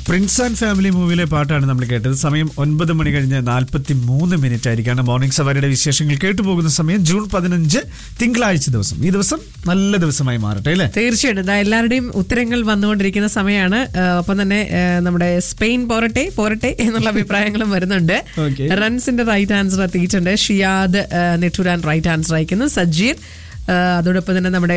Prince and family മൂവിയിലെ പാട്ടാണ് നമ്മൾ കേട്ടത് സമയം ഒൻപത് മണി കഴിഞ്ഞ് നാൽപ്പത്തി മൂന്ന് മിനിറ്റ് ആയിരിക്കാണ് മോർണിംഗ് സവാരിയുടെ വിശേഷങ്ങൾ കേട്ടു പോകുന്ന സമയം ജൂൺ പതിനഞ്ച് തിങ്കളാഴ്ച ദിവസം ഈ ദിവസം നല്ല ദിവസമായി മാറട്ടെ അല്ലേ തീർച്ചയായിട്ടും ദാ എല്ലാവരുടെയും ഉത്തരങ്ങൾ വന്നുകൊണ്ടിരിക്കുന്ന സമയമാണ് ആ, ഒപ്പം തന്നെ ആ, നമ്മുടെ സ്പെയിൻ പോരട്ടെ പോരട്ടെ എന്നുള്ള അഭിപ്രായങ്ങളും വരുന്നുണ്ട് Okay. റൺസിന്റെ റൈറ്റ് ആൻസർ എത്തിയിട്ടുണ്ട് ഷിയാദ് ആ, നെട്ടൂരാൻ റൈറ്റ് ആൻസർ അയക്കുന്നു സജീർ ആ, അതോടൊപ്പം തന്നെ നമ്മുടെ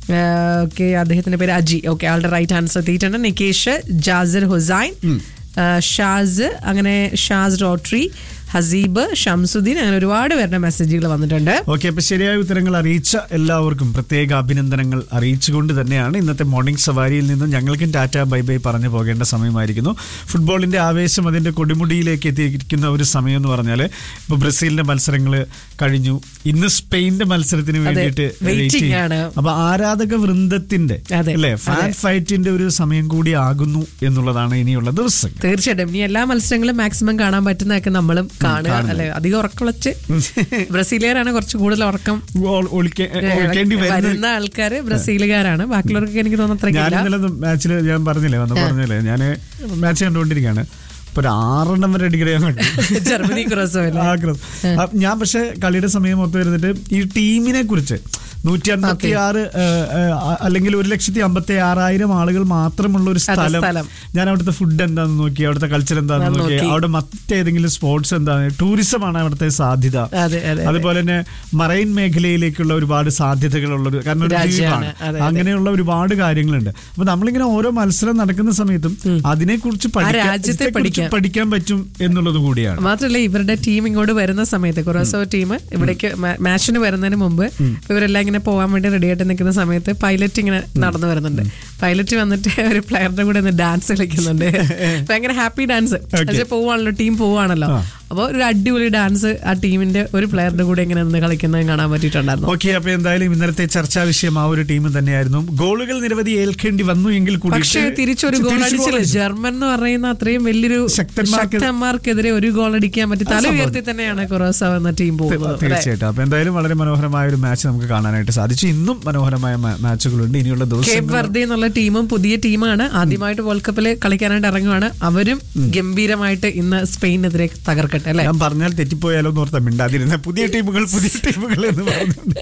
ഓക്കെ അദ്ദേഹത്തിന്റെ പേര് അജി ഓക്കെ ആളുടെ റൈറ്റ് ആൻസർ എത്തിയിട്ടുണ്ട് നികേഷ് ജാസിർ ഹുസൈൻ ആ, ഷാസ് അങ്ങനെ ഷാസ് റോട്രി ഹസീബ് ഷംസുദ്ദീൻ അങ്ങനെ ഒരുപാട് പേരുടെ മെസ്സേജുകൾ വന്നിട്ടുണ്ട് ഓക്കെ അപ്പൊ ശരിയായ ഉത്തരങ്ങൾ അറിയിച്ച എല്ലാവർക്കും പ്രത്യേക അഭിനന്ദനങ്ങൾ അറിയിച്ചുകൊണ്ട് തന്നെയാണ് ഇന്നത്തെ മോർണിംഗ് സവാരിയിൽ നിന്നും ഞങ്ങൾക്കും ടാറ്റ ബൈ ബൈ പറഞ്ഞു പോകേണ്ട സമയമായിരിക്കുന്നു ഫുട്ബോളിന്റെ ആവേശം അതിന്റെ കൊടുമുടിയിലേക്ക് എത്തിയിരിക്കുന്ന ഒരു സമയം എന്ന് പറഞ്ഞാൽ ഇപ്പൊ ബ്രസീലിന്റെ മത്സരങ്ങൾ കഴിഞ്ഞു ഇന്ന് സ്പെയിനിന്റെ മത്സരത്തിന് വേണ്ടിയിട്ട് waiting wait ചെയ്യും. ആണ്. അപ്പൊ ആരാധക വൃന്ദത്തിന്റെ അതെ, അല്ലെ ഫാൻ അതെ. ഫൈറ്റിന്റെ ഒരു സമയം കൂടി ആകുന്നു എന്നുള്ളതാണ് ഇനിയുള്ള ദിവസങ്ങൾ തീർച്ചയായിട്ടും ഇനി എല്ലാ മത്സരങ്ങളും മാക്സിമം കാണാൻ പറ്റുന്നതൊക്കെ നമ്മളും കാണുക അല്ലെ അധികം ഉറക്കമുളച്ച് ബ്രസീലുകാരാണ് കുറച്ച് കൂടുതൽ ഉറക്കം ഒ- ഒളിക്ക- ഒളിക്കേണ്ടി വരുന്നത് വരുന്ന ആൾക്കാര് ബ്രസീലുകാരാണ് ബാക്കിയുള്ളവർക്ക് എനിക്ക് ഞാൻ തോന്നുന്നത്രയ്ക്കില്ല ഇന്നലെ മാച്ചിൽ ഞാൻ പറഞ്ഞില്ലേ വന്ന് പറഞ്ഞില്ലേ ഞാൻ മാച്ച് കണ്ടുകൊണ്ടിരിക്കുകയാണ് ഇപ്പൊ ഒരു ആറെണ്ണം വരെ അടിക്കണ ഞാൻ കണ്ടു ജർമ്മനി ക്രോസോ അല്ലേ ആ, ക്രോസ്. ആ, ഞാൻ പക്ഷെ കളിയുടെ സമയം മൊത്തം ഇരുന്നിട്ട് ഈ ടീമിനെ കുറിച്ച് നൂറ്റി അൻപത്തി ആറ് അല്ലെങ്കിൽ ഒരു ലക്ഷത്തി അമ്പത്തി ആറായിരം ആളുകൾ മാത്രമുള്ള ഒരു സ്ഥലം സ്ഥലം. ഞാൻ അവിടുത്തെ ഫുഡ് എന്താന്ന് നോക്കി അവിടുത്തെ കൾച്ചർ എന്താന്ന് ഞാൻ നോക്കി നോക്കി. അവിടെ മറ്റേതെങ്കിലും സ്പോർട്സ് എന്താണ് ടൂറിസം ആണ് അവിടുത്തെ സാധ്യത അതെ, അതെ, അതെ. അതുപോലെ തന്നെ മറൈൻ മേഖലയിലേക്കുള്ള ഒരുപാട് സാധ്യതകളുള്ള ഒരു കാരണം ഒരു രാജ്യമാണ്. ദ്വീപാണ്. അതെ, അതെ. അങ്ങനെയുള്ള ഒരുപാട് കാര്യങ്ങളുണ്ട് അപ്പൊ നമ്മളിങ്ങനെ ഓരോ മത്സരം നടക്കുന്ന സമയത്തും അതിനെക്കുറിച്ച് പഠിക്കാൻ രാജ്യത്തെ ഇതിനെക്കുറിച്ച് പഠിക്കാൻ. പഠിക്കാൻ പറ്റും എന്നുള്ളത് കൂടിയാണ് മാത്രമല്ല ഇവരുടെ ടീം ഇങ്ങോട്ട് വരുന്ന സമയത്ത് കൊറോസോ ടീം ഇവിടേക്ക് മാ- മാച്ചിന് വരുന്നതിന് മുമ്പ് ഇവരെല്ലാം ഇങ്ങനെ പോകാൻ വേണ്ടി റെഡി ആയിട്ട് നിൽക്കുന്ന സമയത്ത് പൈലറ്റ് ഇങ്ങനെ നടന്നു വരുന്നുണ്ട് പൈലറ്റ് വന്നിട്ട് ഒരു പ്ലെയറുടെ കൂടെ ഒന്ന് ഡാൻസ് കളിക്കുന്നുണ്ട് ഭയങ്കര ഹാപ്പി ഡാൻസ് പക്ഷേ പോവാണല്ലോ ടീം പോവാണല്ലോ അപ്പോൾ ഒരു അടിപൊളി ഡാൻസ് ആ ടീമിന്റെ ഒരു പ്ലെയറുടെ കൂടെ ഇങ്ങനെ നിന്ന് കളിക്കുന്നത് കാണാൻ പറ്റിയിട്ടുണ്ടായിരുന്നു ഓക്കെ അപ്പൊ എന്തായാലും ഇന്നലത്തെ ചർച്ചാ വിഷയം ആ ഒരു ടീം തന്നെയായിരുന്നു ഗോളുകൾ നിരവധി ഏൽക്കേണ്ടി വന്നു എങ്കിൽ കൂടി പക്ഷേ തിരിച്ചൊരു ഗോൾ അടിച്ചില്ല ജർമ്മൻ എന്ന് പറയുന്ന അത്രയും വലിയൊരു ശക്തന്മാർക്ക് ശക്തന്മാർക്കെതിരെ ഒരു ഗോൾ അടിക്കാൻ പറ്റി തല ഉയർത്തി തന്നെയാണ് കൊറോസോ എന്ന ടീം പോകുന്നത് അല്ലേ? തീർച്ചയായിട്ടും അപ്പൊ എന്തായാലും വളരെ മനോഹരമായ ഒരു മാച്ച് നമുക്ക് കാണാനായിട്ട് സാധിച്ചു ഇന്നും മനോഹരമായ മാ- മാച്ചുകളുണ്ട് ഇനിയുള്ള കേപ്പ് ദിവസം വെർദെ എന്നുള്ള ടീമും പുതിയ ടീമാണ് ആദ്യമായിട്ട് വേൾഡ് കപ്പിൽ കളിക്കാനായിട്ട് ഇറങ്ങുവാണ് അവരും ഗംഭീരമായിട്ട് ഇന്ന് സ്പെയിനെതിരെ തകർക്കട്ടെ അല്ലെ ഞാൻ പറഞ്ഞാൽ തെറ്റിപ്പോയാലോ എന്ന് ഓർത്താ മിണ്ടാതിരുന്ന പുതിയ ടീമുകൾ പുതിയ ടീമുകൾ എന്ന് പറഞ്ഞുകൊണ്ട്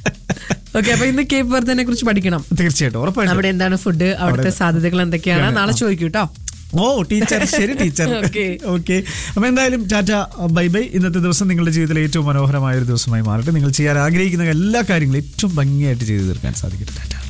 ഓക്കെ അപ്പൊ ഇന്ന് കേപ്പ് വെർദനെ കുറിച്ച് പഠിക്കണം തീർച്ചയായിട്ടും ഉറപ്പായിട്ടും അവിടെ എന്താണ് ഫുഡ് അവിടുത്തെ സാധ്യതകൾ എന്തൊക്കെയാണ് നാളെ ചോദിക്കൂ കേട്ടോ ഓ ടീച്ചർ ശരി ടീച്ചർ Okay. ഓക്കെ അപ്പൊ എന്തായാലും ടാറ്റ ബൈ ബൈ ഇന്നത്തെ ദിവസം നിങ്ങളുടെ ജീവിതത്തിലെ ഏറ്റവും മനോഹരമായ ഒരു ദിവസമായി മാറട്ടെ നിങ്ങൾ ചെയ്യാൻ ആഗ്രഹിക്കുന്ന എല്ലാ കാര്യങ്ങളും ഏറ്റവും ഭംഗിയായിട്ട് ചെയ്തു തീർക്കാൻ സാധിക്കട്ടെ ടാറ്റ